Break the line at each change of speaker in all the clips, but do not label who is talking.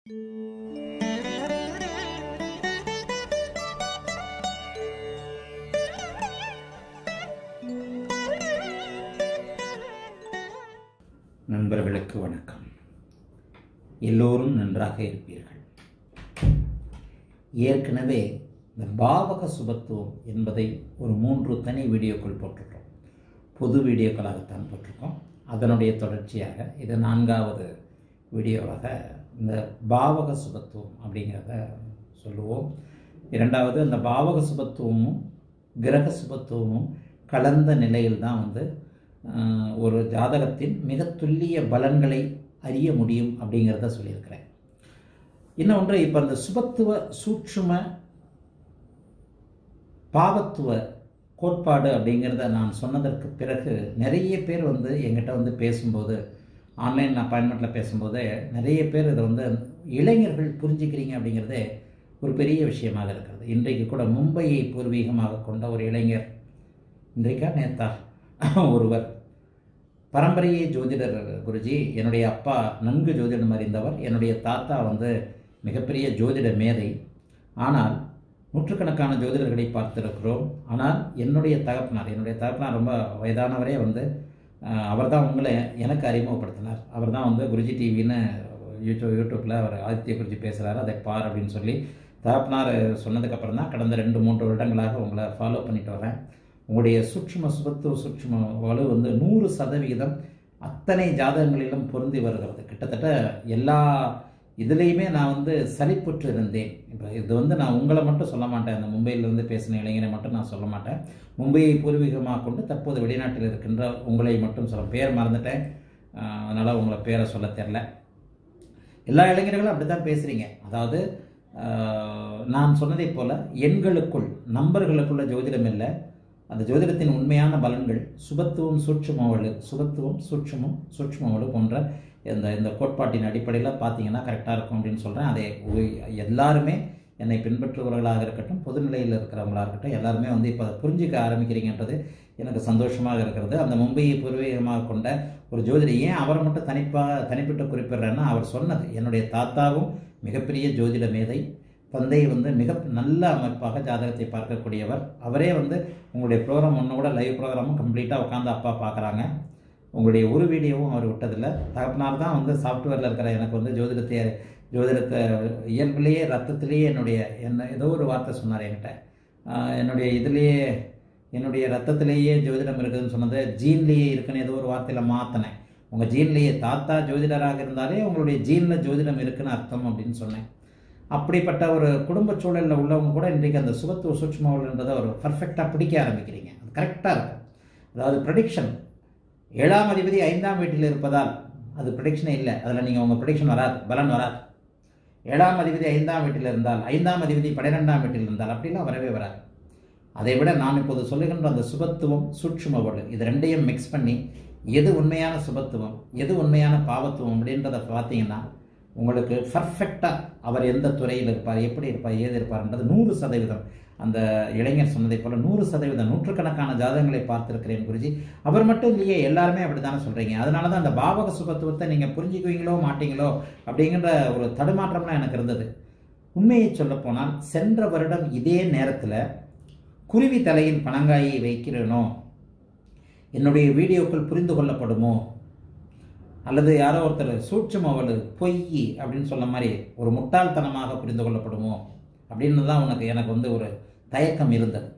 நண்பர்களுக்கு வணக்கம் எல்லோரும் நன்றாக இருப்பீர்கள் ஏற்கனவே இந்த பாவக சுபத்துவம் என்பதை ஒரு மூன்று தனி வீடியோக்கள் போட்டிருக்கோம் பொது வீடியோக்களாகத்தான் போட்டிருக்கோம் அதனுடைய தொடர்ச்சியாக இது நான்காவது வீடியோவாக இந்த பாவக சுபத்துவம் அப்படிங்கிறத சொல்லுவோம் இரண்டாவது அந்த பாவக சுபத்துவமும் கிரக சுபத்துவமும் கலந்த நிலையில் தான் வந்து ஆஹ், ஒரு ஜாதகத்தின் மிக துல்லிய பலன்களை அறிய முடியும் அப்படிங்கிறத சொல்லியிருக்கிறேன் இன்னொன்று இப்போ அந்த சுபத்துவ சூட்சும பாவத்துவ கோட்பாடு அப்படிங்கிறத நான் சொன்னதற்கு பிறகு நிறைய பேர் வந்து எங்கிட்ட வந்து பேசும்போது ஆன்லைன் அப்பாயின்மெண்ட்டில் பேசும்போது நிறைய பேர் இதை வந்து இளைஞர்கள் புரிஞ்சுக்கிறீங்க அப்படிங்கிறதே ஒரு பெரிய விஷயமாக இருக்கிறது இன்றைக்கு கூட மும்பையை பூர்வீகமாக கொண்ட ஒரு இளைஞர் இன்றைக்கா நேத்தா ஒருவர் பரம்பரையே ஜோதிடர் குருஜி என்னுடைய அப்பா நன்கு ஜோதிடம் அறிந்தவர் என்னுடைய தாத்தா வந்து மிகப்பெரிய ஜோதிட மேதை ஆனால் நூற்றுக்கணக்கான ஜோதிடர்களை பார்த்திருக்கிறோம் ஆனால் என்னுடைய தகப்பனார் என்னுடைய தகப்பனார் ரொம்ப வயதானவரே வந்து அவர் தான் உங்களை எனக்கு அறிமுகப்படுத்தினார் அவர் தான் வந்து குருஜி டிவின்னு யூடியூப் யூடியூப்பில் அவர் ஆதித்ய குருஜி பேசுகிறாரு அதை பார் அப்படின்னு சொல்லி தகப்பனார் சொன்னதுக்கப்புறம் தான் கடந்த ரெண்டு மூன்று வருடங்களாக உங்களை ஃபாலோ பண்ணிட்டு வரேன் உங்களுடைய சூட்சும சுபத்துவ சூட்சும வலு வந்து நூறு சதவிகிதம் அத்தனை ஜாதகங்களிலும் பொருந்தி வருகிறது கிட்டத்தட்ட எல்லா இதுலேயுமே நான் வந்து சலிப்புற்று இருந்தேன் இப்போ இது வந்து நான் உங்களை மட்டும் சொல்ல மாட்டேன் அந்த மும்பையிலிருந்து பேசின இளைஞரை மட்டும் நான் சொல்ல மாட்டேன் மும்பையை பூர்வீகமாக கொண்டு தற்போது வெளிநாட்டில் இருக்கின்ற உங்களை மட்டும் சொல்ல பேர் மறந்துட்டேன் அதனால் உங்களை பேரை சொல்ல தெரில எல்லா இளைஞர்களும் அப்படி தான் பேசுகிறீங்க அதாவது ஆஹ், நான் சொன்னதைப் போல எண்களுக்குள் நம்பர்களுக்குள்ள ஜோதிடம் இல்லை அந்த ஜோதிடத்தின் உண்மையான பலன்கள் சுபத்துவம் சூட்சுமவளு சுபத்துவம் சூட்சுமம் சூட்சுமவளு போன்ற இந்த இந்த கோட்பாட்டின் அடிப்படையில் பார்த்தீங்கன்னா கரெக்டாக இருக்கும் அப்படின்னு சொல்கிறேன் அதை உ- எல்லாருமே என்னை பின்பற்றுபவர்களாக இருக்கட்டும் பொதுநிலையில் இருக்கிறவங்களாக இருக்கட்டும் எல்லாருமே வந்து இப்போ அதை புரிஞ்சிக்க ஆரம்பிக்கிறீங்கன்றது எனக்கு சந்தோஷமாக இருக்கிறது அந்த மும்பையை பூர்வீகமாக கொண்ட ஒரு ஜோதிடர் ஏன் அவரை மட்டும் தனிப்பாக தனிப்பட்டு குறிப்பிடுறேன்னா அவர் சொன்னது என்னுடைய தாத்தாவும் மிகப்பெரிய ஜோதிட மேதை தந்தை வந்து மிக நல்ல அமைப்பாக ஜாதகத்தை பார்க்கக்கூடியவர் அவரே வந்து உங்களுடைய ப்ரோக்ராம் ஒன்று கூட லைவ் ப்ரோக்ராமும் கம்ப்ளீட்டாக உட்காந்து அப்பா பார்க்குறாங்க உங்களுடைய ஒரு வீடியோவும் அவர் விட்டதில்லை தகப்பனார் தான் வந்து சாஃப்ட்வேரில் இருக்கிற எனக்கு வந்து ஜோதிடத்தை ஜோதிடத்தை இயல்பிலேயே ரத்தத்திலேயே என்னுடைய என்ன ஏதோ ஒரு வார்த்தை சொன்னார் என்கிட்ட ஆஹ் என்னுடைய இதுலேயே என்னுடைய ரத்தத்திலேயே ஜோதிடம் இருக்குதுன்னு சொன்னது ஜீன்லேயே இருக்குன்னு ஏதோ ஒரு வார்த்தையில் மாற்றினேன் உங்கள் ஜீன்லேயே தாத்தா ஜோதிடராக இருந்தாலே உங்களுடைய ஜீனில் ஜோதிடம் இருக்குன்னு அர்த்தம் அப்படின்னு சொன்னேன் அப்படிப்பட்ட ஒரு குடும்ப சூழலில் உள்ளவங்க கூட இன்றைக்கு அந்த சுகத்துவ சூட்சுமன்றதை ஒரு பர்ஃபெக்டாக பிடிக்க ஆரம்பிக்கிறீங்க அது கரெக்டாக இருக்கும் அதாவது ப்ரடிக்ஷன் ஏழாம் அதிபதி ஐந்தாம் வீட்டில் இருப்பதால் அது ப்ரடிக்ஷனே இல்லை அதில் நீங்கள் உங்கள் ப்ரடிக்ஷன் வராது பலன் வராது ஏழாம் அதிபதி ஐந்தாம் வீட்டில் இருந்தால் ஐந்தாம் அதிபதி பன்னிரெண்டாம் வீட்டில் இருந்தால் அப்படிலாம் வரவே வராது அதை விட நான் இப்போது சொல்லுகின்ற அந்த சுபத்துவம் சூட்சும வலு இது ரெண்டையும் மிக்ஸ் பண்ணி எது உண்மையான சுபத்துவம் எது உண்மையான பாவத்துவம் அப்படின்றத பார்த்தீங்கன்னா உங்களுக்கு பர்ஃபெக்டாக அவர் எந்த துறையில் இருப்பார் எப்படி இருப்பார் ஏது இருப்பார்ன்றது நூறு சதவீதம் அந்த இளைஞர் சொன்னதை போல நூறு சதவீதம் நூற்றுக்கணக்கான ஜாதகங்களை பார்த்துருக்கிறேன் குருஜி அவர் மட்டும் இல்லையே எல்லாருமே அப்படி தானே சொல்கிறீங்க அதனால தான் அந்த பாவக சுபத்துவத்தை நீங்கள் புரிஞ்சுக்குவீங்களோ மாட்டீங்களோ அப்படிங்கிற ஒரு தடுமாற்றம்லாம் எனக்கு இருந்தது உண்மையை சொல்லப்போனால் சென்ற வருடம் இதே நேரத்தில் குருவி தலையில் பனங்காயை வைக்கிறேனோ என்னுடைய வீடியோக்கள் புரிந்து கொள்ளப்படுமோ அல்லது யாரோ ஒருத்தர் சூட்சும அவள் பொய் அப்படின்னு சொன்ன மாதிரி ஒரு முட்டாள்தனமாக புரிந்து கொள்ளப்படுமோ அப்படின்னு தான் உனக்கு எனக்கு வந்து ஒரு தயக்கம் இருந்தது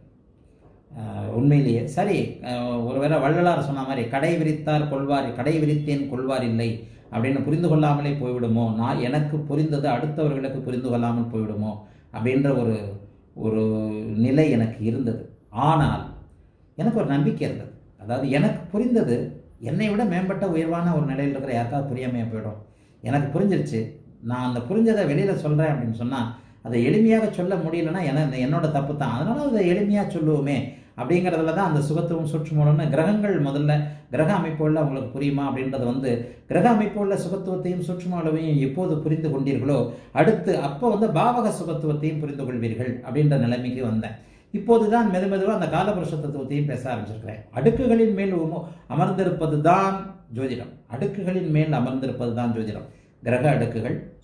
ஆஹ் உண்மையிலேயே சரி ஆஹ் ஒருவேளை வள்ளலார் சொன்ன மாதிரி கடை விரித்தார் கொள்வார் கடை விரித்தேன் கொள்வார் இல்லை அப்படின்னு புரிந்து கொள்ளாமலே போய்விடுமோ நான் எனக்கு புரிந்தது அடுத்தவர்களுக்கு புரிந்து கொள்ளாமல் போய்விடுமோ அப்படின்ற ஒரு ஒரு நிலை எனக்கு இருந்தது ஆனால் எனக்கு ஒரு நம்பிக்கை இருந்தது அதாவது எனக்கு புரிந்தது என்னை விட மேம்பட்ட உயர்வான ஒரு நிலையில் இருக்கிற யாருக்காவது புரியாமையா போயிடும் எனக்கு புரிஞ்சிருச்சு நான் அந்த புரிஞ்சதை வெளியில் சொல்கிறேன் அப்படின்னு சொன்னால் அதை எளிமையாக சொல்ல முடியலன்னா என என்னோட தப்பு தான் அதனால அதை எளிமையாக சொல்லுவோமே அப்படிங்கிறதுல தான் அந்த சுகத்துவம் சூட்சுமம்னு கிரகங்கள் முதல்ல கிரக அமைப்புகளில் உங்களுக்கு புரியுமா அப்படின்றது வந்து கிரக அமைப்புள்ள சுகத்துவத்தையும் சூட்சுமளவையும் எப்போது புரிந்து கொண்டீர்களோ அடுத்து அப்போ வந்து பாவக சுகத்துவத்தையும் புரிந்து கொள்வீர்கள் அப்படின்ற நிலைமைக்கு வந்தேன் இப்போதுதான் மெது மெதுவாக அந்த காலபுருஷ தத்துவத்தையும் பேச ஆரம்பிச்சிருக்கிறேன் அடுக்குகளின் மேல் உமோ- அமர்ந்திருப்பது தான் ஜோதிடம் அடுக்குகளின் மேல் அமர்ந்திருப்பது தான் ஜோதிடம் கிரக அடுக்குகள்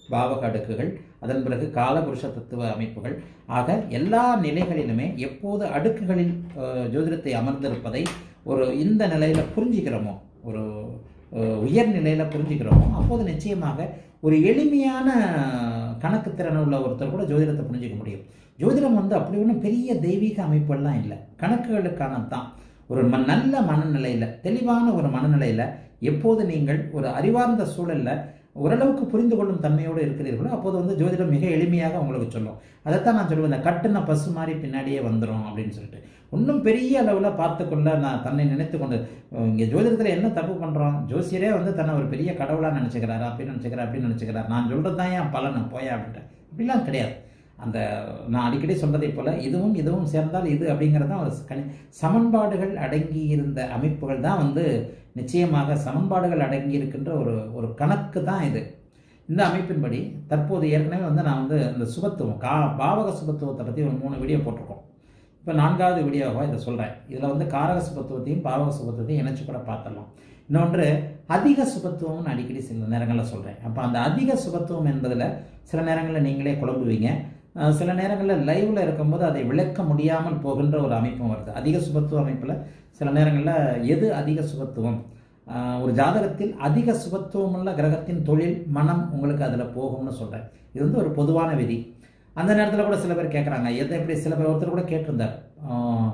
பாவக அடுக்குகள் அதன் பிறகு காலபுருஷ தத்துவ அமைப்புகள் ஆக எல்லா நிலைகளிலுமே எப்போது அடுக்குகளில் அஹ், ஜோதிடத்தை அமர்ந்திருப்பதை ஒரு இந்த நிலையில புரிஞ்சுக்கிறோமோ ஒரு அஹ், உயர் நிலையில புரிஞ்சுக்கிறோமோ அப்போது நிச்சயமாக ஒரு எளிமையான கணக்கு திறன் உள்ள ஒருத்தர் கூட ஜோதிடத்தை புரிஞ்சுக்க முடியும் ஜோதிடம் வந்து அப்படி ஒன்றும் பெரிய தெய்வீக அமைப்பெல்லாம் இல்லை கணக்குகளுக்கான தான் ஒரு ம நல்ல மனநிலையில் தெளிவான ஒரு மனநிலையில் எப்போது நீங்கள் ஒரு அறிவார்ந்த சூழல்ல ஓரளவுக்கு புரிந்து கொள்ளும் தன்மையோடு இருக்கிறீர்களோ அப்போது வந்து ஜோதிடம் மிக எளிமையாக உங்களுக்கு சொல்லும் அதைத்தான் நான் சொல்லுவேன் இந்த கட்டுன பசு மாதிரி பின்னாடியே வந்துடும் அப்படின்னு சொல்லிட்டு இன்னும் பெரிய அளவில் பார்த்துக்கொள்ள நான் தன்னை நினைத்து கொண்டு இங்கே ஜோதிடத்தில் என்ன தப்பு பண்ணுறோம் ஜோசியரே வந்து தன்னை ஒரு பெரிய கடவுளாக நினச்சிக்கிறாரு அப்படின்னு நினச்சிக்கிறார் அப்படின்னு நினச்சிக்கிறார் நான் சொல்கிறது தான் என் பலன் போயா அப்படின்ட்டு அப்படிலாம் கிடையாது அந்த நான் அடிக்கடி சொல்றதை போல இதுவும் இதுவும் சேர்ந்தால் இது அப்படிங்கிறது தான் ஒரு கணி சமன்பாடுகள் அடங்கி இருந்த அமைப்புகள் தான் வந்து நிச்சயமாக சமன்பாடுகள் அடங்கி இருக்கின்ற ஒரு ஒரு கணக்கு தான் இது இந்த அமைப்பின்படி தற்போது ஏற்கனவே வந்து நான் வந்து இந்த சுபத்துவம் கா பாவக சுபத்துவத்தை பற்றி ஒரு மூணு வீடியோ போட்டிருக்கோம் இப்போ நான்காவது வீடியோவாக இதை சொல்கிறேன் இதில் வந்து காரக சுபத்துவத்தையும் பாவக சுபத்துவத்தையும் இணைச்சு கூட பார்த்துடலாம் இன்னொன்று அதிக சுபத்துவம்னு அடிக்கடி சில நேரங்களில் சொல்கிறேன் அப்போ அந்த அதிக சுபத்துவம் என்பதில் சில நேரங்களில் நீங்களே குழம்புவீங்க அஹ் சில நேரங்களில் லைவ்ல இருக்கும்போது அதை விளக்க முடியாமல் போகின்ற ஒரு அமைப்பும் வருது அதிக சுபத்துவ அமைப்பில் சில நேரங்களில் எது அதிக சுபத்துவம் அஹ் ஒரு ஜாதகத்தில் அதிக சுபத்துவமுள்ள கிரகத்தின் தொழில் மனம் உங்களுக்கு அதில் போகும்னு சொல்கிறேன் இது வந்து ஒரு பொதுவான விதி அந்த நேரத்தில் கூட சில பேர் கேட்குறாங்க எதை எப்படி சில பேர் ஒருத்தர் கூட கேட்டிருந்தார் அஹ்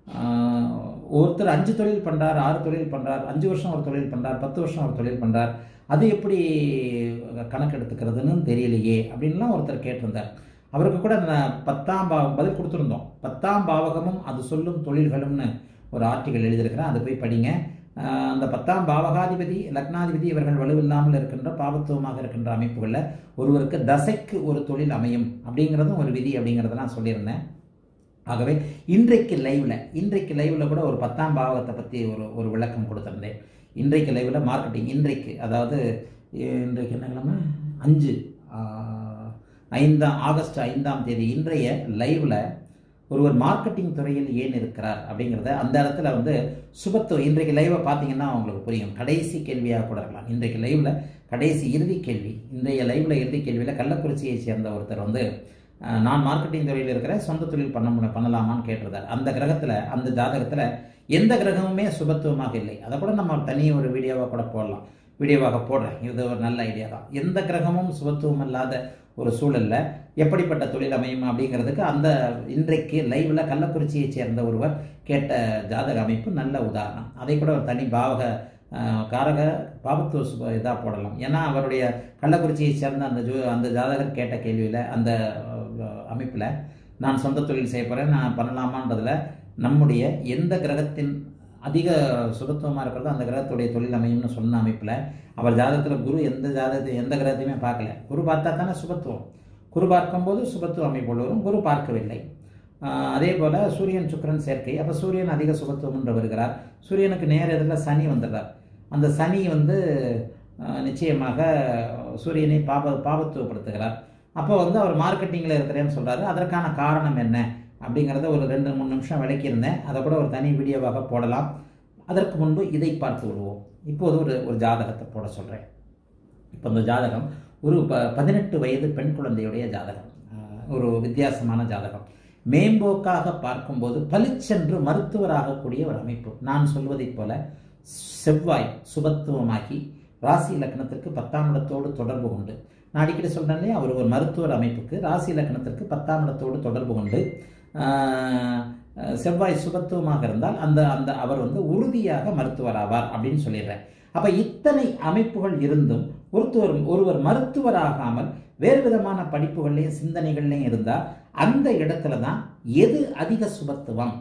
அஹ் ஒருத்தர் அஞ்சு தொழில் பண்ணுறார் ஆறு தொழில் பண்ணுறார் அஞ்சு வருஷம் ஒரு தொழில் பண்ணுறார் பத்து வருஷம் ஒரு தொழில் பண்ணுறார் அது எப்படி கணக்கு எடுத்துக்கிறதுன்னு தெரியலையே அப்படின்லாம் ஒருத்தர் கேட்டிருந்தார் அவருக்கு கூட நான் பத்தாம் பாவம் பதில் கொடுத்துருந்தோம் பத்தாம் பாவகமும் அது சொல்லும் தொழில்களும்னு ஒரு ஆர்டிகல் எழுதியிருக்கிறேன் அதை போய் படிங்க ஆஹ் அந்த பத்தாம் பாவகாதிபதி லக்னாதிபதி இவர்கள் வலுவில்லாமல் இருக்கின்ற பாவத்துவமாக இருக்கின்ற அமைப்புகளில் ஒருவருக்கு தசைக்கு ஒரு தொழில் அமையும் அப்படிங்கிறதும் ஒரு விதி அப்படிங்கிறத நான் சொல்லியிருந்தேன் ஆகவே இன்றைக்கு லைவ்ல இன்றைக்கு லைவ்ல கூட ஒரு பத்தாம் பாவகத்தை பற்றி ஒரு ஒரு விளக்கம் கொடுத்திருந்தேன் இன்றைக்கு லைவ்ல மார்க்கெட்டிங் இன்றைக்கு அதாவது இன்றைக்கு என்ன கிழமை அஞ்சு ஆஹ், ஐந்தாம் ஆகஸ்ட் ஐந்தாம் தேதி இன்றைய லைவ்ல ஒருவர் மார்க்கெட்டிங் துறையில் ஏன் இருக்கிறார் அப்படிங்கிறத அந்த இடத்துல வந்து சுபத்துவம் இன்றைக்கு லைவை பார்த்தீங்கன்னா உங்களுக்கு புரியும் கடைசி கேள்வியாக கூட இருக்கலாம் இன்றைக்கு லைவ்ல கடைசி இறுதி கேள்வி இன்றைய லைவ்ல இறுதி கேள்வியில் கள்ளக்குறிச்சியை சேர்ந்த ஒருத்தர் வந்து அஹ், நான் மார்க்கெட்டிங் துறையில் இருக்கிறேன் சொந்த தொழில் பண்ண முடியும் பண்ணலாமான்னு கேட்டிருந்தார் அந்த கிரகத்தில் அந்த ஜாதகத்தில் எந்த கிரகமுமே சுபத்துவமாக இல்லை அதை கூட நம்ம தனி ஒரு வீடியோவாக கூட போடலாம் வீடியோவாக போடுறேன் இது ஒரு நல்ல ஐடியா தான் எந்த கிரகமும் சுபத்துவம் இல்லாத ஒரு சூழல்ல எப்படிப்பட்ட தொழில் அமையும் அப்படிங்கிறதுக்கு அந்த இன்றைக்கு லைவ்ல கள்ளக்குறிச்சியை சேர்ந்த ஒருவர் கேட்ட ஜாதக அமைப்பு நல்ல உதாரணம் அதை கூட ஒரு தனி பாவக அஹ், காரக பாபத்துவ சுப இதாக போடலாம் ஏன்னா அவருடைய கள்ளக்குறிச்சியை சேர்ந்த அந்த ஜோ அந்த ஜாதகர் கேட்ட கேள்வியில் அந்த அமைப்பில் நான் சொந்த தொழில் செய்ய போகிறேன் நான் பண்ணலாமான்றதுல நம்முடைய எந்த கிரகத்தின் அதிக சுபத்துவமாக இருக்கிறதோ அந்த கிரகத்துடைய தொழில் அமையும்னு சொன்ன அமைப்பில் அவர் ஜாதகத்தில் குரு எந்த ஜாதகத்தை எந்த கிரகத்தையுமே பார்க்கல குரு பார்த்தா தானே சுபத்துவம் குரு பார்க்கும்போது சுபத்துவ அமைப்பு வரும் குரு பார்க்கவில்லை ஆஹ் அதே போல் சூரியன் சுக்கிரன் சேர்க்கை அப்போ சூரியன் அதிக சுபத்துவம் என்று வருகிறார் சூரியனுக்கு நேர் எதிரில் சனி வந்துடுறார் அந்த சனி வந்து ஆஹ் நிச்சயமாக சூரியனை பாப பாபத்துவப்படுத்துகிறார் அப்போ வந்து அவர் மார்க்கெட்டிங்கில் இருக்கிறேன்னு சொல்கிறாரு அதற்கான காரணம் என்ன அப்படிங்கிறத ஒரு ரெண்டு மூணு நிமிஷம் விளக்கியிருந்தேன் அதை கூட ஒரு தனி வீடியோவாக போடலாம் அதற்கு முன்பு இதை பார்த்து விடுவோம் இப்போது ஒரு ஒரு ஜாதகத்தை போட சொல்கிறேன் இப்போ இந்த ஜாதகம் ஒரு ப பதினெட்டு வயது பெண் குழந்தையுடைய ஜாதகம் ஆஹ் ஒரு வித்தியாசமான ஜாதகம் மேம்போக்காக பார்க்கும்போது பளிச்சென்று மருத்துவராகக்கூடிய ஒரு அமைப்பு நான் சொல்வதைப் போல செவ்வாய் சுபத்துவமாகி ராசி லக்னத்திற்கு பத்தாம் இடத்தோடு தொடர்பு கொண்டு நான் அடிக்கடி சொல்றேன் இல்லையா அவர் ஒரு மருத்துவர் அமைப்புக்கு ராசி லக்னத்திற்கு பத்தாம் இடத்தோடு தொடர்பு கொண்டு ஆஹ், செவ்வாய் சுபத்துவமாக இருந்தால் அந்த அந்த அவர் வந்து உறுதியாக மருத்துவர் ஆவார் அப்படின்னு சொல்லிடுறேன் அப்ப இத்தனை அமைப்புகள் இருந்தும் ஒருத்தவர் ஒருவர் மருத்துவராகாமல் வேறு விதமான படிப்புகள்லையும் சிந்தனைகள்லையும் இருந்தால் அந்த இடத்துல தான் எது அதிக சுபத்துவம்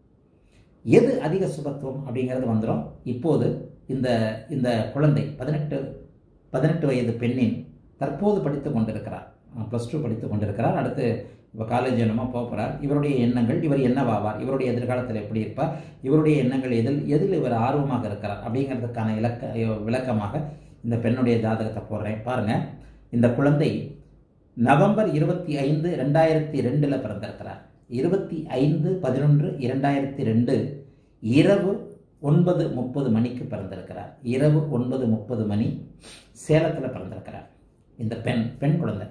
எது அதிக சுபத்துவம் அப்படிங்கிறது வந்துடும் இப்போது இந்த இந்த குழந்தை பதினெட்டு பதினெட்டு வயது பெண்ணின் தற்போது படித்து கொண்டிருக்கிறார் ப்ளஸ் டூ படித்து கொண்டிருக்கிறார் அடுத்து இப்போ காலேஜ் என்னமோ போகிறார் இவருடைய எண்ணங்கள் இவர் என்னவாவார் இவருடைய எதிர்காலத்தில் எப்படி இருப்பார் இவருடைய எண்ணங்கள் எதில் எதில் இவர் ஆர்வமாக இருக்கிறார் அப்படிங்கிறதுக்கான இலக்க விளக்கமாக இந்த பெண்ணுடைய ஜாதகத்தை போடுறேன் பாருங்க இந்த குழந்தை நவம்பர் இருபத்தி ஐந்து ரெண்டாயிரத்தி ரெண்டில் பிறந்திருக்கிறார் இருபத்தி ஐந்து பதினொன்று இரண்டாயிரத்தி ரெண்டு இரவு ஒன்பது முப்பது மணிக்கு பிறந்திருக்கிறார் இரவு ஒன்பது முப்பது மணி சேலத்தில் பிறந்திருக்கிறார் இந்த பெண் பெண் குழந்தை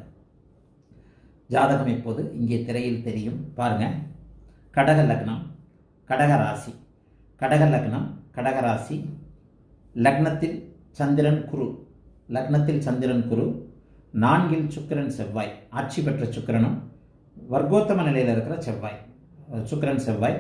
ஜாதகம் இப்போது இங்கே திரையில் தெரியும் பாருங்க கடக லக்னம் கடக ராசி கடக லக்னம் கடக ராசி லக்னத்தில் சந்திரன் குரு லக்னத்தில் சந்திரன் குரு நான்கில் சுக்கிரன் செவ்வாய் ஆட்சி பெற்ற சுக்கிரனும் வர்க்கோத்தம நிலையில் இருக்கிற செவ்வாய் சுக்கிரன் செவ்வாய்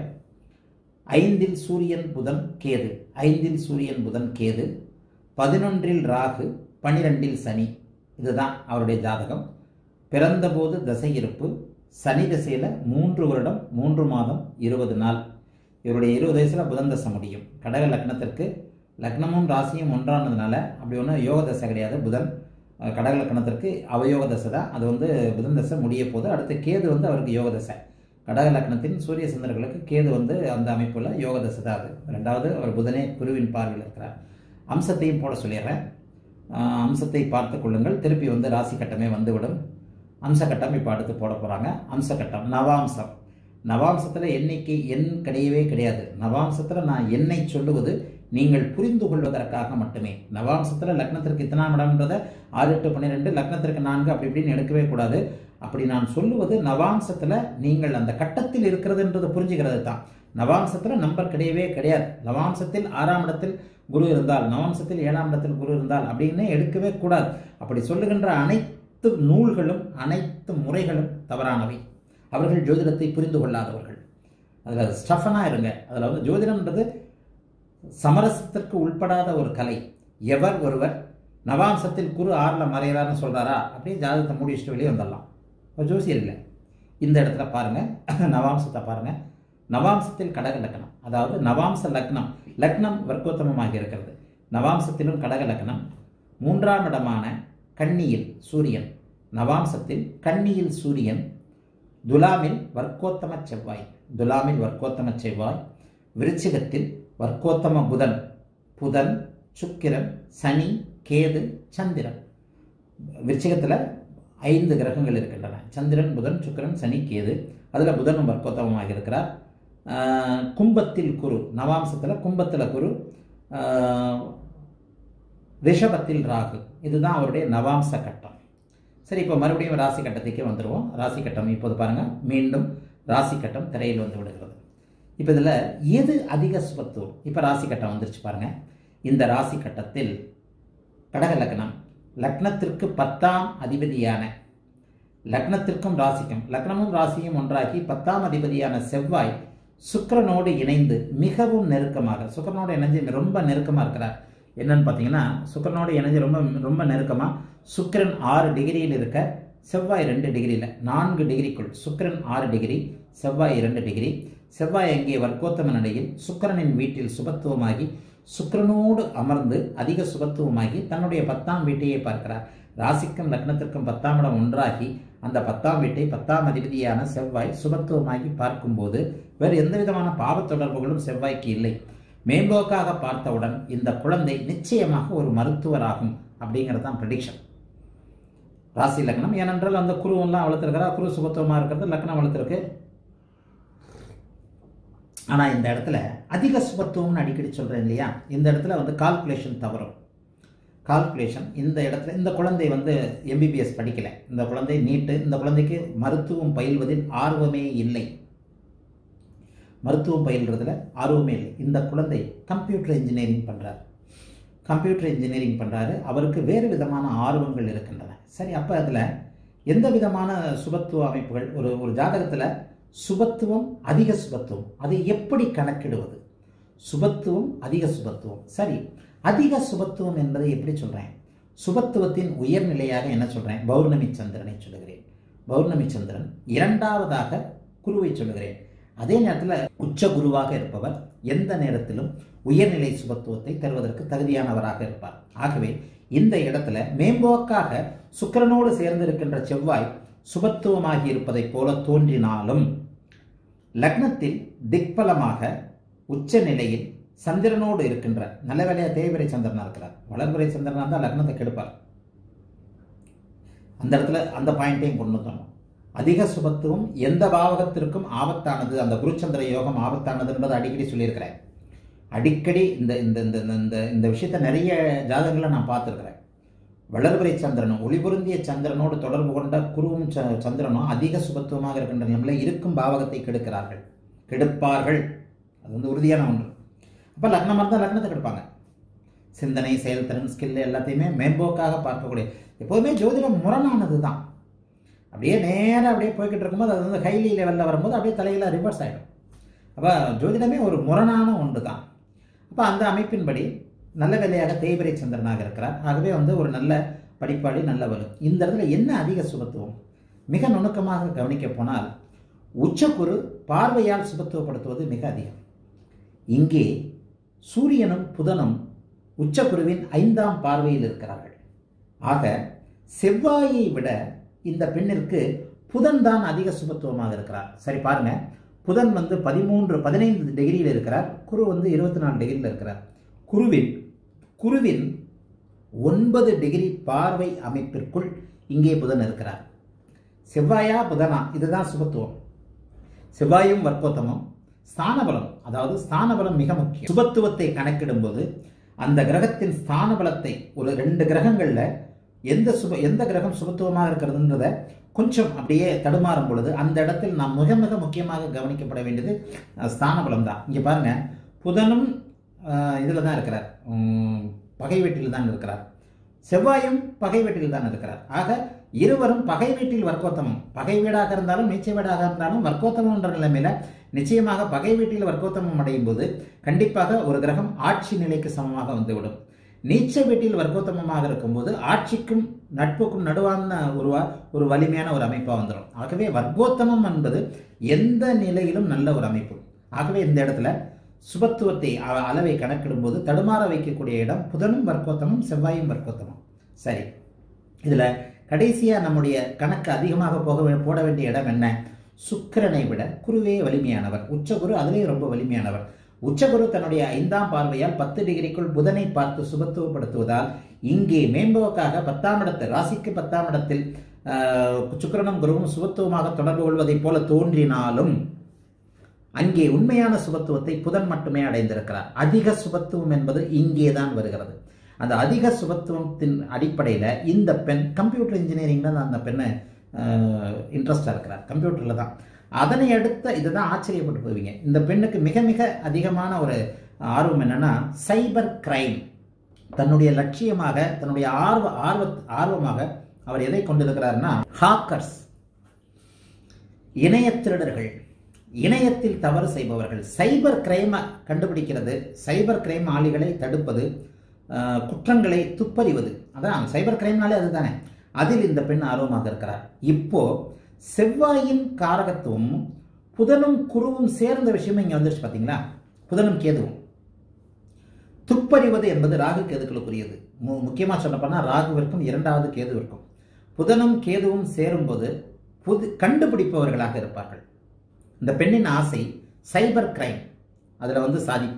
ஐந்தில் சூரியன் புதன் கேது ஐந்தில் சூரியன் புதன் கேது பதினொன்றில் ராகு பனிரெண்டில் சனி இதுதான் அவருடைய ஜாதகம் பிறந்தபோது தசை இருப்பு சனி திசையில் மூன்று வருடம் மூன்று மாதம் இருபது நாள் இவருடைய இருபது வயசில் புதன் தசை முடியும் கடக லக்னத்திற்கு லக்னமும் ராசியும் ஒன்றானதுனால அப்படி ஒன்றும் யோக தசை கிடையாது புதன் அஹ், கடக லக்னத்திற்கு அவயோக தசை தான் அது வந்து புதன் தசை முடிய போது அடுத்து கேது வந்து அவருக்கு யோக தசை கடக லக்னத்தின் சூரிய சந்திரர்களுக்கு கேது வந்து அந்த அமைப்புல யோக தசை தான் அது ரெண்டாவது அவர் புதனே குருவின் பார்வையில் இருக்கிறார் அம்சத்தையும் போட சொல்லிடுறேன் ஆஹ் அம்சத்தை பார்த்து கொள்ளுங்கள் திருப்பி வந்து ராசி கட்டமே வந்துவிடும் அம்ச கட்டம் இப்போ அடுத்து போட போகிறாங்க அம்ச கட்டம் நவாம்சம் நவாம்சத்தில் எண்ணிக்கை எண் கிடையவே கிடையாது நவாம்சத்தில் நான் எண்ணை சொல்லுவது நீங்கள் புரிந்து கொள்வதற்காக மட்டுமே நவாம்சத்தில் லக்னத்திற்கு இத்தனாம் இடம்ன்றதை ஆறு எட்டு பன்னிரெண்டு லக்னத்திற்கு நான்கு அப்படி இப்படின்னு எடுக்கவே கூடாது அப்படி நான் சொல்லுவது நவாம்சத்தில் நீங்கள் அந்த கட்டத்தில் இருக்கிறதுன்றது புரிஞ்சுக்கிறது தான் நவாம்சத்தில் நம்பர் கிடையவே கிடையாது நவாம்சத்தில் ஆறாம் இடத்தில் குரு இருந்தால் நவாம்சத்தில் ஏழாம் இடத்தில் குரு இருந்தால் அப்படின்னு எடுக்கவே கூடாது அப்படி சொல்லுகின்ற அனைத்து நூல்களும் அனைத்து முறைகளும் தவறானவை அவர்கள் ஜோதிடத்தை புரிந்து கொள்ளாதவர்கள் அதில் ஸ்டஃபனாக இருங்க அதில் வந்து ஜோதிடம்ன்றது சமரசத்திற்கு உட்படாத ஒரு கலை எவர் ஒருவர் நவாம்சத்தில் குரு ஆறில் மறைகிறார்னு சொல்கிறாரா அப்படியே ஜாதகத்தை மூடி வச்சுட்டு வெளியே வந்துடலாம் இப்போ ஜோசியர் இல்லை இந்த இடத்துல பாருங்க நவாம்சத்தை பாருங்க நவாம்சத்தில் கடக லக்னம் அதாவது நவாம்ச லக்னம் லக்னம் வர்க்கோத்தமமாக இருக்கிறது நவாம்சத்திலும் கடக லக்னம் மூன்றாம் இடமான கன்னியில் சூரியன் நவாம்சத்தில் கன்னியில் சூரியன் துலாமில் வர்க்கோத்தம செவ்வாய் துலாமில் வர்க்கோத்தம செவ்வாய் விருச்சிகத்தில் வர்க்கோத்தம புதன் புதன் சுக்கிரன் சனி கேது சந்திரன் விருச்சிகத்தில் ஐந்து கிரகங்கள் இருக்கின்றன சந்திரன் புதன் சுக்கிரன் சனி கேது அதில் புதனும் வர்க்கோத்தமமாக இருக்கிறார் ஆஹ் கும்பத்தில் குரு நவாம்சத்தில் கும்பத்தில் குரு ஆஹ் ரிஷபத்தில் ராகு இதுதான் அவருடைய நவாம்ச கட்டம் சரி இப்போ மறுபடியும் ராசி கட்டத்துக்கே வந்துடுவோம் ராசி கட்டம் இப்போது பாருங்கள் மீண்டும் ராசி கட்டம் திரையில் வந்து விடுகிறது இப்போ இதில் எது அதிக சுபத்துவம் இப்போ ராசி கட்டம் வந்துருச்சு பாருங்க இந்த ராசி கட்டத்தில் கடக லக்னம் லக்னத்திற்கு பத்தாம் அதிபதியான லக்னத்திற்கும் ராசிக்கும் லக்னமும் ராசியும் ஒன்றாகி பத்தாம் அதிபதியான செவ்வாய் சுக்கிரனோடு இணைந்து மிகவும் நெருக்கமாக சுக்கிரனோடு இணைஞ்சு ரொம்ப நெருக்கமாக இருக்கிறார் என்னன்னு பார்த்தீங்கன்னா சுக்கிரனோடு இணைஞ்சு ரொம்ப ரொம்ப நெருக்கமாக சுக்கிரன் ஆறு டிகிரியில் இருக்க செவ்வாய் ரெண்டு டிகிரியில் நான்கு டிகிரிக்குள் சுக்கிரன் ஆறு டிகிரி செவ்வாய் இரண்டு டிகிரி செவ்வாய் அங்கே வர்க்கோத்தம நிலையில் சுக்கிரனின் வீட்டில் சுபத்துவமாகி சுக்கிரனோடு அமர்ந்து அதிக சுபத்துவமாகி தன்னுடைய பத்தாம் வீட்டையே பார்க்கிறார் ராசிக்கும் லக்னத்திற்கும் பத்தாம் இடம் ஒன்றாகி அந்த பத்தாம் வீட்டை பத்தாம் அதிபதியான செவ்வாய் சுபத்துவமாகி பார்க்கும்போது வேறு எந்த விதமான பாவத் தொடர்புகளும் செவ்வாய்க்கு இல்லை மேம்போக்காக பார்த்தவுடன் இந்த குழந்தை நிச்சயமாக ஒரு மருத்துவராகும் அப்படிங்கிறது தான் ப்ரெடிக்ஷன் ராசி லக்னம் ஏனென்றால் அந்த குருவெல்லாம் வளர்த்துருக்கிறா குரு சுபத்துவமாக இருக்கிறது லக்னம் வளர்த்துருக்கு ஆனால் இந்த இடத்துல அதிக சுபத்துவம்னு அடிக்கடி சொல்கிறேன் இல்லையா இந்த இடத்துல வந்து கால்குலேஷன் தவறும் கால்குலேஷன் இந்த இடத்துல இந்த குழந்தை வந்து எம்பிபிஎஸ் படிக்கலை இந்த குழந்தை நீட்டு இந்த குழந்தைக்கு மருத்துவம் பயில்வதில் ஆர்வமே இல்லை மருத்துவம் பயில்றதுல ஆர்வமே இல்லை இந்த குழந்தை கம்ப்யூட்டர் இன்ஜினியரிங் பண்ணுறாரு கம்ப்யூட்டர் இன்ஜினியரிங் பண்ணுறாரு அவருக்கு வேறு விதமான ஆர்வங்கள் இருக்கின்றன சரி அப்போ அதில் எந்த விதமான சுபத்துவ அமைப்புகள் ஒரு ஒரு ஜாதகத்தில் சுபத்துவம் அதிக சுபத்துவம் அதை எப்படி கணக்கிடுவது சுபத்துவம் அதிக சுபத்துவம் சரி அதிக சுபத்துவம் என்பதை எப்படி சொல்கிறேன் சுபத்துவத்தின் உயர்நிலையாக என்ன சொல்கிறேன் பௌர்ணமி சந்திரனை சொல்லுகிறேன் பௌர்ணமி சந்திரன் இரண்டாவதாக குருவை சொல்லுகிறேன் அதே நேரத்தில் உச்ச குருவாக இருப்பவர் எந்த நேரத்திலும் உயர்நிலை சுபத்துவத்தை தருவதற்கு தகுதியானவராக இருப்பார் ஆகவே இந்த இடத்துல மேம்போக்காக சுக்கிரனோடு சேர்ந்திருக்கின்ற செவ்வாய் சுபத்துவமாகி இருப்பதைப் போல தோன்றினாலும் லக்னத்தில் திக்பலமாக உச்ச நிலையில் சந்திரனோடு இருக்கின்ற நல்ல வேலையா தேய்பிரை சந்திரனா இருக்கிறார் வளர்பிறை சந்திரனா தான் லக்னத்தை கெடுப்பார் அந்த இடத்துல அந்த பாயிண்ட்டையும் கொண்டு வந்தோம் அதிக சுபத்துவம் எந்த பாவகத்திற்கும் ஆபத்தானது அந்த குருச்சந்திர யோகம் ஆபத்தானது என்பதை அடிக்கடி சொல்லியிருக்கிறேன் அடிக்கடி இந்த இந்த இந்த இந்த இந்த இந்த விஷயத்தை நிறைய ஜாதகங்களை நான் பார்த்துருக்கிறேன் வளர்பிறை சந்திரனும் ஒளிபொருந்திய சந்திரனோடு தொடர்பு கொண்ட குருவும் ச- சந்திரனும் அதிக சுபத்துவமாக இருக்கின்ற நிலையில் இருக்கும் பாவகத்தை கெடுக்கிறார்கள் கெடுப்பார்கள் அது வந்து உறுதியான ஒன்று அப்போ லக்னமாக இருந்தால் லக்னத்தை கெடுப்பாங்க சிந்தனை செயல்திறன் ஸ்கில் எல்லாத்தையுமே மேம்போக்காக பார்க்கக்கூடிய எப்போதுமே ஜோதிடம் முரணானது தான் அப்படியே நேராக அப்படியே போய்கிட்டு இருக்கும்போது அது வந்து ஹைலி லெவலில் வரும்போது அப்படியே தலையில் ரிவர்ஸ் ஆகிடும் அப்போ ஜோதிடமே ஒரு முரணான ஒன்று தான் அப்போ அந்த அமைப்பின்படி நல்ல வேலையாக தேய்பிரை சந்திரனாக இருக்கிறார் ஆகவே வந்து ஒரு நல்ல படிப்பாளி நல்ல வலு இந்த இடத்துல என்ன அதிக சுபத்துவம் மிக நுணுக்கமாக கவனிக்க போனால் உச்சக்குரு பார்வையால் சுபத்துவப்படுத்துவது மிக அதிகம் இங்கே சூரியனும் புதனும் உச்சக்குருவின் ஐந்தாம் பார்வையில் இருக்கிறார்கள் ஆக செவ்வாயை விட இந்த பெண்ணிற்கு புதன் தான் அதிக சுபத்துவமாக இருக்கிறார் சரி பாருங்க புதன் வந்து பதிமூன்று பதினைந்து டிகிரியில் இருக்கிறார் குரு வந்து இருபத்தி நாலு டிகிரியில் இருக்கிறார் குருவின் குருவின் ஒன்பது டிகிரி பார்வை அமைப்பிற்குள் இங்கே புதன் இருக்கிறார் செவ்வாயா புதனா இதுதான் சுபத்துவம் செவ்வாயும் வர்க்கோத்தமும் ஸ்தானபலம் அதாவது ஸ்தானபலம் மிக முக்கியம் சுபத்துவத்தை கணக்கிடும்போது அந்த கிரகத்தின் ஸ்தான பலத்தை ஒரு ரெண்டு கிரகங்கள்ல எந்த சுப எந்த கிரகம் சுபத்துவமாக இருக்கிறதுன்றத கொஞ்சம் அப்படியே தடுமாறும் பொழுது அந்த இடத்தில் நாம் மிக மிக முக்கியமாக கவனிக்கப்பட வேண்டியது அஹ், ஸ்தான பலம் தான் இங்கே பாருங்க புதனும் இதில் தான் இருக்கிறார் உம், பகை வீட்டில் தான் இருக்கிறார் செவ்வாயும் பகை வீட்டில் தான் இருக்கிறார் ஆக இருவரும் பகை வீட்டில் வர்க்கோத்தமம் பகை வீடாக இருந்தாலும் நீச்ச வீடாக இருந்தாலும் வர்க்கோத்தமம் என்ற நிலைமையில நிச்சயமாக பகை வீட்டில் வர்க்கோத்தமம் அடையும் போது கண்டிப்பாக ஒரு கிரகம் ஆட்சி நிலைக்கு சமமாக வந்துவிடும் நீச்ச வீட்டில் வர்க்கோத்தமமாக இருக்கும்போது ஆட்சிக்கும் நட்புக்கும் நடுவான ஒரு வ- ஒரு வலிமையான ஒரு அமைப்பாக வந்துடும் ஆகவே வர்க்கோத்தமம் என்பது எந்த நிலையிலும் நல்ல ஒரு அமைப்பு ஆகவே இந்த இடத்துல சுபத்துவத்தை அ- அளவை கணக்கிடும்போது தடுமாற வைக்கக்கூடிய இடம் புதனும் வர்க்கோத்தமும் செவ்வாயும் வர்க்கோத்தமும் சரி இதுல கடைசியா நம்முடைய கணக்கு அதிகமாக போக வே- போட வேண்டிய இடம் என்ன சுக்கிரனை விட குருவே வலிமையானவர் உச்சகுரு அதிலேயே ரொம்ப வலிமையானவர் உச்சகுரு தன்னுடைய ஐந்தாம் பார்வையால் பத்து டிகிரிக்குள் புதனை பார்த்து சுபத்துவப்படுத்துவதால் இங்கே மேம்போக்காக பத்தாம் இடத்தில் ராசிக்கு பத்தாம் இடத்தில் ஆஹ், சுக்கிரனும் குருவும் சுபத்துவமாக தொடர்பு கொள்வதைப் போல தோன்றினாலும் அங்கே உண்மையான சுபத்துவத்தை புதன் மட்டுமே அடைந்திருக்கிறார் அதிக சுபத்துவம் என்பது இங்கே தான் வருகிறது அந்த அதிக சுபத்துவத்தின் அடிப்படையில் இந்த பெண் கம்ப்யூட்டர் இன்ஜினியரிங்ல தான் அந்த பெண்ணை இன்ட்ரெஸ்டாக இருக்கிறார் கம்ப்யூட்டரில் தான் அதனை அடுத்த இதுதான் ஆச்சரியப்பட்டு போவீங்க இந்த பெண்ணுக்கு மிக மிக அதிகமான ஒரு ஆர்வம் என்னன்னா சைபர் கிரைம் தன்னுடைய லட்சியமாக தன்னுடைய ஆர்வ ஆர்வ ஆர்வமாக அவர் எதை கொண்டிருக்கிறார்னா ஹாக்கர்ஸ் இணைய திருடர்கள் இணையத்தில் தவறு செய்பவர்கள் சைபர் கிரைமை கண்டுபிடிக்கிறது சைபர் கிரைம் ஆளிகளை தடுப்பது அஹ், குற்றங்களை துப்பறிவது அதான் சைபர் கிரைம்னாலே அதுதானே அதில் இந்த பெண் ஆர்வமாக இருக்கிறார் இப்போ செவ்வாயின் காரகத்துவமும் புதனும் குருவும் சேர்ந்த விஷயம் இங்க வந்துருச்சு பாத்தீங்களா புதனும் கேதுவும் துப்பறிவது என்பது ராகு கேதுக்களுக்குரியது மு- முக்கியமா சொல்லப்போனா ராகுவிற்கும் இரண்டாவது கேதுவிற்கும் புதனும் கேதுவும் சேரும்போது புது கண்டுபிடிப்பவர்களாக இருப்பார்கள் இந்த பெண்ணின் ஆசை சைபர் கிரைம் அதுல வந்து சாதிப்பு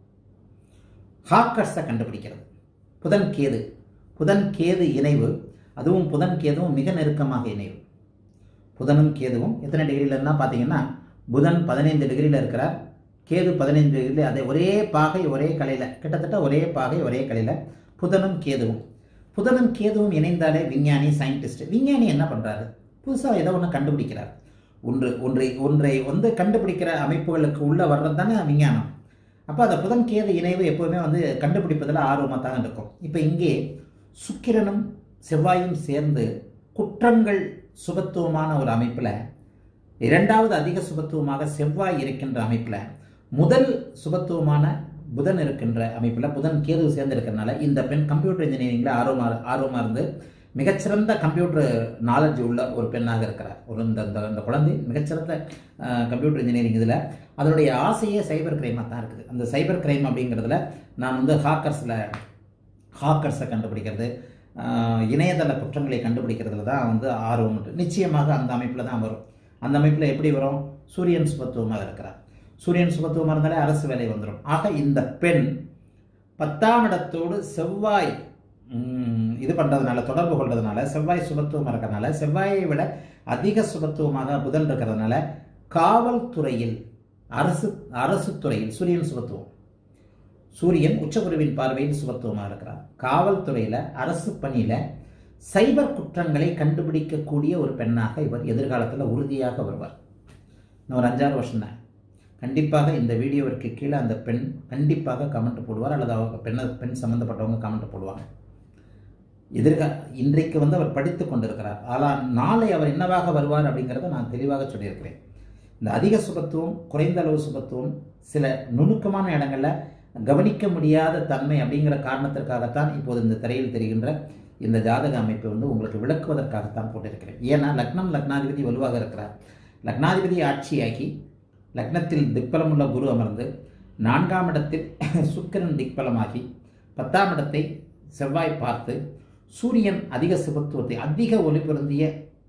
ஹாக்கர்ஸை கண்டுபிடிக்கிறது புதன் கேது புதன் கேது இணைவு அதுவும் புதன் கேதுவும் மிக நெருக்கமாக இணைவு புதனும் கேதுவும் எத்தனை டிகிரிலன்னா பார்த்தீங்கன்னா புதன் பதினைந்து டிகிரியில் இருக்கிறார் கேது பதினைந்து டிகிரியில் அதே ஒரே பாகை ஒரே கலையில் கிட்டத்தட்ட ஒரே பாகை ஒரே கலையில் புதனும் கேதுவும் புதனும் கேதுவும் இணைந்தாலே விஞ்ஞானி சயின்டிஸ்ட் விஞ்ஞானி என்ன பண்ணுறாரு புதுசாக ஏதோ ஒன்று கண்டுபிடிக்கிறார் ஒன்று ஒன்றை ஒன்றை வந்து கண்டுபிடிக்கிற அமைப்புகளுக்கு உள்ள வர்றது தானே விஞ்ஞானம் அப்போ அந்த புதன் கேது இணைவு எப்போவுமே வந்து கண்டுபிடிப்பதில் ஆர்வமாக தான் இருக்கும் இப்போ இங்கே சுக்கிரனும் செவ்வாயும் சேர்ந்து குற்றங்கள் சுபத்துவமான ஒரு அமைப்பில் இரண்டாவது அதிக சுபத்துவமாக செவ்வாய் இருக்கின்ற அமைப்பில் முதல் சுபத்துவமான புதன் இருக்கின்ற அமைப்பில் புதன் கேது சேர்ந்து இருக்கிறனால இந்த பெண் கம்ப்யூட்டர் இன்ஜினியரிங்கில் ஆர்வமாக ஆர்வமாக இருந்து மிகச்சிறந்த கம்ப்யூட்டர் நாலேஜ் உள்ள ஒரு பெண்ணாக இருக்கிறார் ஒரு இந்த இந்த- இந்த குழந்தை மிகச்சிறந்த கம்ப்யூட்டர் இன்ஜினியரிங் இதில் அதனுடைய ஆசையே சைபர் கிரைமாக தான் இருக்குது அந்த சைபர் கிரைம் அப்படிங்கிறதுல நான் வந்து ஹாக்கர்ஸில் ஹாக்கர்ஸை கண்டுபிடிக்கிறது ஆஹ், இணையதள குற்றங்களை கண்டுபிடிக்கிறதுல தான் வந்து ஆர்வம் உண்டு நிச்சயமாக அந்த அமைப்பில் தான் வரும் அந்த அமைப்பில் எப்படி வரும் சூரியன் சுபத்துவமாக இருக்கிறார் சூரியன் சுபத்துவமாக இருந்தாலே அரசு வேலை வந்துடும் ஆக இந்த பெண் பத்தாம் இடத்தோடு செவ்வாய் ம், இது பண்ணுறதுனால தொடர்பு கொள்றதுனால செவ்வாய் சுபத்துவமாக இருக்கிறதுனால செவ்வாயை விட அதிக சுபத்துவமாக புதன் இருக்கிறதுனால காவல்துறையில் அரசு அரசு துறையில் சூரியன் சுபத்துவம் சூரியன் உச்சகுருவின் பார்வையில் சுபத்துவமாக இருக்கிறார் காவல்துறையில் அரசு பணியில் சைபர் குற்றங்களை கண்டுபிடிக்கக்கூடிய ஒரு பெண்ணாக இவர் எதிர்காலத்தில் உறுதியாக வருவார் இன்னும் ஒரு அஞ்சாறு வருஷம் தான் கண்டிப்பாக இந்த வீடியோவிற்கு கீழே அந்த பெண் கண்டிப்பாக கமெண்ட் போடுவார் அல்லது அவங்க பெண்ணை பெண் சம்மந்தப்பட்டவங்க கமெண்ட் போடுவாங்க எதிர்கா இன்றைக்கு வந்து அவர் படித்து கொண்டிருக்கிறார் ஆனால் நாளை அவர் என்னவாக வருவார் அப்படிங்கிறத நான் தெளிவாக சொல்லியிருக்கிறேன் இந்த அதிக சுபத்துவம் குறைந்த அளவு சுபத்துவம் சில நுணுக்கமான இடங்களில் கவனிக்க முடியாத தன்மை அப்படிங்கிற காரணத்திற்காகத்தான் இப்போது இந்த திரையில் தெரிகின்ற இந்த ஜாதக அமைப்பை வந்து உங்களுக்கு விளக்குவதற்காகத்தான் போட்டிருக்கிறேன் ஏன்னா லக்னம் லக்னாதிபதி வலுவாக இருக்கிறார் லக்னாதிபதி ஆட்சியாகி லக்னத்தில் திக்பலமுள்ள குரு அமர்ந்து நான்காம் இடத்தில் சுக்கிரன் திக்பலமாகி பத்தாம் இடத்தை செவ்வாய் பார்த்து சூரியன் அதிக சுபத்துவத்தை அதிக ஒளி பொருந்திய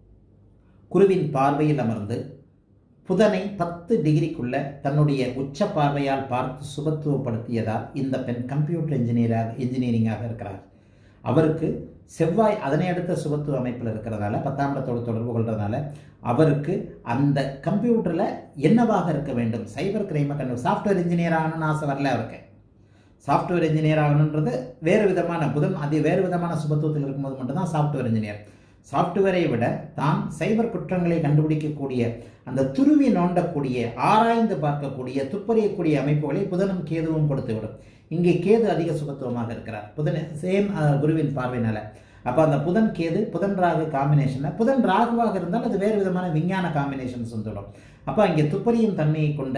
குருவின் பார்வையில் அமர்ந்து புதனை பத்து டிகிரிக்குள்ள தன்னுடைய உச்ச பார்வையால் பார்த்து சுபத்துவப்படுத்தியதால் இந்த பெண் கம்ப்யூட்டர் இன்ஜினியராக இன்ஜினியரிங்காக இருக்கிறார் அவருக்கு செவ்வாய் அதனை அடுத்த சுபத்துவ அமைப்பில் இருக்கிறதால பத்தாம் இடத்தோடு தொடர்பு கொள்றதுனால அவருக்கு அந்த கம்ப்யூட்டரில் என்னவாக இருக்க வேண்டும் சைபர் கிரைமை கண்டு சாஃப்ட்வேர் இன்ஜினியர் ஆகணும்னு ஆசை வரல அவருக்கு சாஃப்ட்வேர் இன்ஜினியர் ஆகணுன்றது வேறு விதமான புதன் அது வேறு விதமான சுபத்துவத்தில் இருக்கும்போது மட்டும்தான் சாஃப்ட்வேர் இன்ஜினியர் சாஃப்ட்வேரை விட தான் சைபர் குற்றங்களை கண்டுபிடிக்கக்கூடிய அந்த துருவி நோண்டக்கூடிய ஆராய்ந்து பார்க்கக்கூடிய துப்பறியக்கூடிய அமைப்புகளை புதனும் கேதுவும் கொடுத்துவிடும் இங்கே கேது அதிக சுபத்துவமாக இருக்கிறார் புதன் சேம் குருவின் பார்வையினால அப்போ அந்த புதன் கேது புதன் ராகு காம்பினேஷனில் புதன் ராகுவாக இருந்தால் அது வேறு விதமான விஞ்ஞான காம்பினேஷன்ஸ் வந்துடும் அப்போ அங்கே துப்பறியும் தன்மையை கொண்ட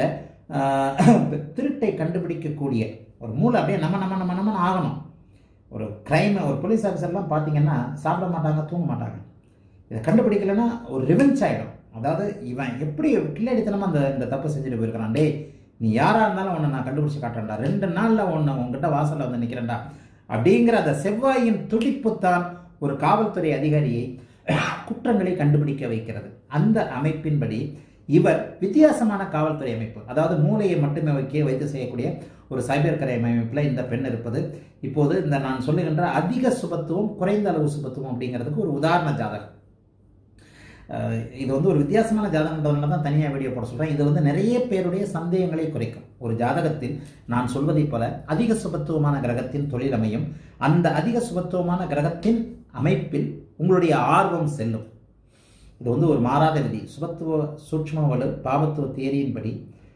திருட்டை கண்டுபிடிக்கக்கூடிய ஒரு மூளை அப்படியே நம்ம நம்ம நம்ம நம்ம ஆகணும் ஒரு கிரைம் ஒரு போலீஸ் ஆஃபீஸர்லாம் பார்த்தீங்கன்னா சாப்பிட மாட்டாங்க தூங்க மாட்டாங்க இதை கண்டுபிடிக்கலைன்னா ஒரு ரிவெஞ்ச் ஆகிடும் அதாவது இவன் எப்படி கில்லடித்தனமாக அந்த இந்த தப்பு செஞ்சுட்டு போயிருக்கிறான் டே நீ யாராக இருந்தாலும் உன்னை நான் கண்டுபிடிச்சி காட்டுறேன்டா ரெண்டு நாளில் உன்னை உங்ககிட்ட வாசலில் வந்து நிற்கிறேன்டா அப்படிங்கிற அந்த செவ்வாயின் துடிப்புத்தான் ஒரு காவல்துறை அதிகாரியை குற்றங்களை கண்டுபிடிக்க வைக்கிறது அந்த அமைப்பின்படி இவர் வித்தியாசமான காவல்துறை அமைப்பு அதாவது மூளையை மட்டுமே வைக்க வைத்து செய்யக்கூடிய ஒரு சைபர் கரை அமைப்பில் இந்த பெண் இருப்பது இப்போது இந்த நான் சொல்லுகின்ற அதிக சுபத்துவம் குறைந்த அளவு சுபத்துவம் அப்படிங்கிறதுக்கு ஒரு உதாரண ஜாதகம் இது வந்து ஒரு வித்தியாசமான ஜாதகன்றதுனால தான் தனியாக வீடியோ போட சொல்கிறேன் இது வந்து நிறைய பேருடைய சந்தேகங்களை குறைக்கும் ஒரு ஜாதகத்தில் நான் சொல்வதைப் போல அதிக சுபத்துவமான கிரகத்தின் தொழில் அமையும் அந்த அதிக சுபத்துவமான கிரகத்தின் அமைப்பில் உங்களுடைய ஆர்வம் செல்லும் இது வந்து ஒரு மாறாத விதி சுபத்துவ சூட்ச்ம வலு பாவத்துவ தேரியின்படி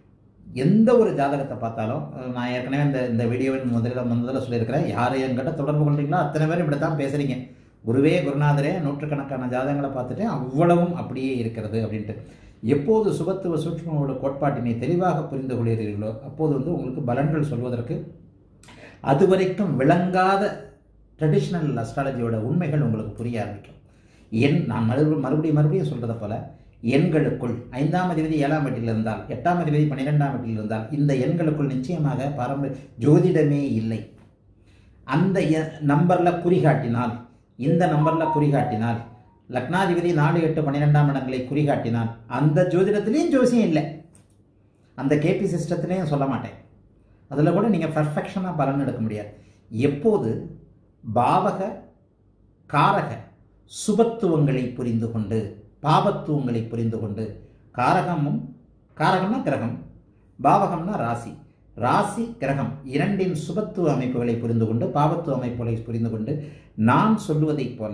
எந்த ஒரு ஜாதகத்தை பார்த்தாலும் நான் ஏற்கனவே இந்த இந்த வீடியோவின் முதலில் முதல்ல சொல்லியிருக்கிறேன் யார் என்கிட்ட தொடர்பு கொள்றீங்களோ அத்தனை பேர் இப்படி தான் பேசுகிறீங்க குருவே குருநாதரே நூற்றுக்கணக்கான ஜாதகங்களை பார்த்துட்டு அவ்வளவும் அப்படியே இருக்கிறது அப்படின்ட்டு எப்போது சுபத்துவ சூட்சமோட கோட்பாட்டினை தெளிவாக புரிந்து கொள்கிறீர்களோ அப்போது வந்து உங்களுக்கு பலன்கள் சொல்வதற்கு அதுவரைக்கும் விளங்காத ட்ரெடிஷ்னல் அஸ்ட்ராலஜியோட உண்மைகள் உங்களுக்கு புரிய ஆரம்பிக்கும் எண் நான் மறுபடியும் மறுபடியும் மறுபடியும் சொல்கிறத போல எண்களுக்குள் ஐந்தாம் அதிபதி ஏழாம் வீட்டில் இருந்தால் எட்டாம் அதிபதி பன்னிரெண்டாம் வீட்டில் இருந்தால் இந்த எண்களுக்குள் நிச்சயமாக பாரம்பரிய ஜோதிடமே இல்லை அந்த நம்பரில் குறிகாட்டினால் இந்த நம்பரில் குறிகாட்டினால் லக்னாதிபதி நாலு எட்டு பன்னிரெண்டாம் இடங்களை குறிகாட்டினால் அந்த ஜோதிடத்திலையும் ஜோசியம் இல்லை அந்த கேபி சிஸ்டத்திலையும் சொல்ல மாட்டேன் அதில் கூட நீங்கள் பர்ஃபெக்ஷனாக பலன் எடுக்க முடியாது எப்போது பாவக காரக சுபத்துவங்களை புரிந்து கொண்டு பாவத்துவங்களை புரிந்து கொண்டு காரகமும் காரகம்னா கிரகம் பாவகம்னா ராசி ராசி கிரகம் இரண்டின் சுபத்துவ அமைப்புகளை புரிந்து கொண்டு பாவத்துவ அமைப்புகளை புரிந்து கொண்டு நான் சொல்லுவதைப் போல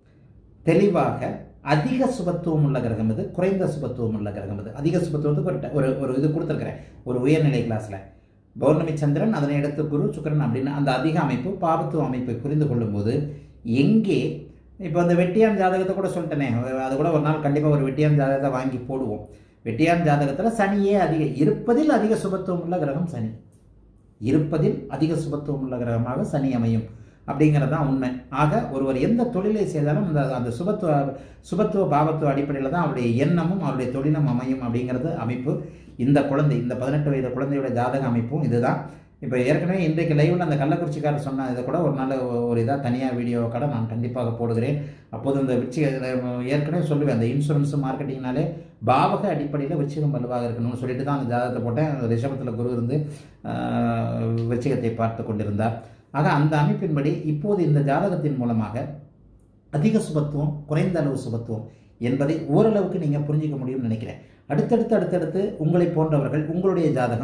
தெளிவாக அதிக சுபத்துவம் உள்ள கிரகம் இது குறைந்த சுபத்துவம் உள்ள கிரகம் இது அதிக சுபத்துவத்துக்கு ஒரு ஒரு இது கொடுத்துருக்கிறேன் ஒரு உயர்நிலை கிளாஸில் பௌர்ணமி சந்திரன் அதனை அடுத்து குரு சுக்கரன் அப்படின்னு அந்த அதிக அமைப்பு பாவத்துவ அமைப்பை புரிந்து கொள்ளும்போது எங்கே இப்போ அந்த வெட்டியான் ஜாதகத்தை கூட சொல்லிட்டேனே அது கூட ஒரு நாள் கண்டிப்பாக ஒரு வெட்டியான் ஜாதகத்தை வாங்கி போடுவோம் வெட்டியான் ஜாதகத்தில் சனியே அதிக இருப்பதில் அதிக சுபத்துவம் உள்ள கிரகம் சனி இருப்பதில் அதிக சுபத்துவம் உள்ள கிரகமாக சனி அமையும் அப்படிங்கிறது தான் உண்மை ஆக ஒருவர் எந்த தொழிலை செய்தாலும் அந்த அந்த சுபத்துவ சுபத்துவ பாவத்துவ அடிப்படையில் தான் அவருடைய எண்ணமும் அவருடைய தொழிலும் அமையும் அப்படிங்கிறது அமைப்பு இந்த குழந்தை இந்த பதினெட்டு வயது குழந்தையோட ஜாதக அமைப்பும் இதுதான் இப்போ ஏற்கனவே இன்றைக்கு லைவில் அந்த கள்ளக்குறிச்சிக்காரர் சொன்ன இதை கூட ஒரு நல்ல ஒரு இதாக தனியாக வீடியோ கூட நான் கண்டிப்பாக போடுகிறேன் அப்போது இந்த விருச்சிக ஏற்கனவே சொல்லுவேன் அந்த இன்சூரன்ஸ் மார்க்கெட்டிங்னாலே பாவக அடிப்படையில் விருச்சிகம் வலுவாக இருக்கணும்னு சொல்லிட்டு தான் அந்த ஜாதகத்தை போட்டேன் ரிஷபத்தில் குரு இருந்து விருச்சிகத்தை பார்த்து கொண்டிருந்தார் ஆக அந்த அமைப்பின்படி இப்போது இந்த ஜாதகத்தின் மூலமாக அதிக சுபத்துவம் குறைந்த அளவு சுபத்துவம் என்பதை ஓரளவுக்கு நீங்கள் புரிஞ்சிக்க முடியும்னு நினைக்கிறேன் அடுத்தடுத்து அடுத்தடுத்து உங்களை போன்றவர்கள் உங்களுடைய ஜாதகம்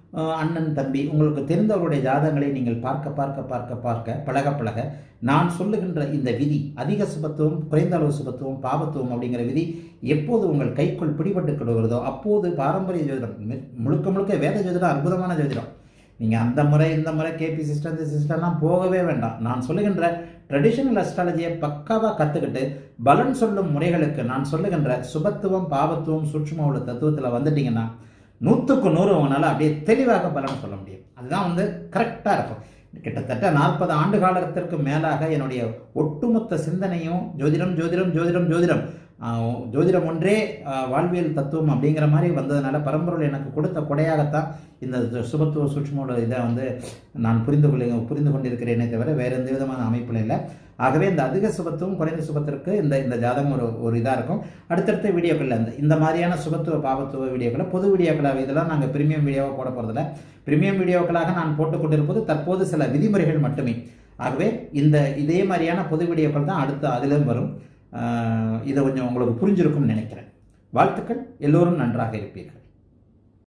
அஹ், அண்ணன் தம்பி உங்களுக்கு தெரிந்தவருடைய ஜாதகங்களை நீங்கள் பார்க்க பார்க்க பார்க்க பார்க்க பழக பழக நான் சொல்லுகின்ற இந்த விதி அதிக சுபத்துவம் குறைந்த அளவு சுபத்துவம் பாபத்துவம் அப்படிங்கிற விதி எப்போது உங்கள் கைக்குள் பிடிபட்டு கிடுகிறதோ அப்போது பாரம்பரிய ஜோதிடம் மி- முழுக்க முழுக்க வேத ஜோதிடம் அற்புதமான ஜோதிடம் நீங்கள் அந்த முறை இந்த முறை கேபி சிஸ்டம் இந்த சிஸ்டம்லாம் போகவே வேண்டாம் நான் சொல்லுகின்ற ட்ரெடிஷனல் அஸ்ட்ராலஜியை பக்காவாக கற்றுக்கிட்டு பலன் சொல்லும் முறைகளுக்கு நான் சொல்லுகின்ற சுபத்துவம் பாவத்துவம் சூட்சும உள்ள தத்துவத்தில் வந்துட்டீங்கன்னா நூற்றுக்கு நூறு உங்களால் அப்படியே தெளிவாக பலன் சொல்ல முடியும் அதுதான் வந்து கரெக்டாக இருக்கும் கிட்டத்தட்ட நாற்பது ஆண்டு காலத்திற்கு மேலாக என்னுடைய ஒட்டுமொத்த சிந்தனையும் ஜோதிடம் ஜோதிடம் ஜோதிடம் ஜோதிடம் ஆஹ், ஜோதிடம் ஒன்றே ஆஹ், வாழ்வியல் தத்துவம் அப்படிங்கிற மாதிரி வந்ததுனால பரம்பொருள் எனக்கு கொடுத்த கொடையாகத்தான் இந்த சு- சுபத்துவ சூட்சுமோட இதை வந்து நான் புரிந்து கொள்ள புரிந்து கொண்டிருக்கிறேனே தவிர வேற எந்த விதமான அமைப்பில் இல்லை ஆகவே இந்த அதிக சுபத்துவம் குறைந்த சுபத்திற்கு இந்த இந்த ஜாதகம் ஒரு ஒரு இதாக இருக்கும் அடுத்தடுத்த வீடியோக்களில் இந்த இந்த மாதிரியான சுபத்துவ பாவத்துவ வீடியோக்களை பொது வீடியோக்களாக இதெல்லாம் நாங்கள் பிரீமியம் வீடியோவாக போட போகிறதில்ல பிரீமியம் வீடியோக்களாக நான் போட்டுக் கொண்டிருப்பது தற்போது சில விதிமுறைகள் மட்டுமே ஆகவே இந்த இதே மாதிரியான பொது வீடியோக்கள் தான் அடுத்து அதிலும் வரும் ஆஹ் இதை கொஞ்சம் உங்களுக்கு புரிஞ்சிருக்கும்னு நினைக்கிறேன் வாழ்த்துக்கள் எல்லோரும் நன்றாக இருப்பீர்கள்